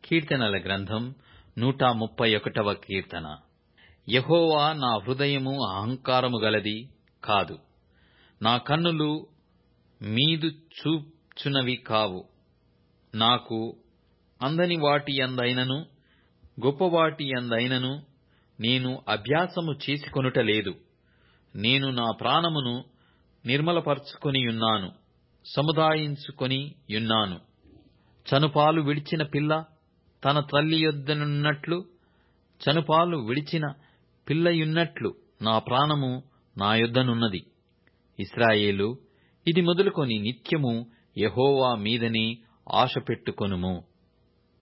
కీర్తనల గ్రంథం నూట ముప్పై ఒకటవ కీర్తన యహోవా నా హృదయము అహంకారము గలది కాదు నా కన్నులు మీదు చూచునవి కావు నాకు అందని వాటి యందైనను గొప్పవాటి యందైనను నేను అభ్యాసము చేసుకొనుట లేదు నేను నా ప్రాణమును నిర్మలపరచుకొనియున్నాను సముదాయించుకొని యున్నాను చనుపాలు విడిచిన పిల్ల తన తల్లి యొద్దనున్నట్లు చనుపాలు విడిచిన పిల్లయున్నట్లు నా ప్రాణము నా యొద్దనున్నది ఇస్రాయేలు ఇది మొదలుకొని నిత్యము యెహోవా మీదనే ఆశ పెట్టుకొనుము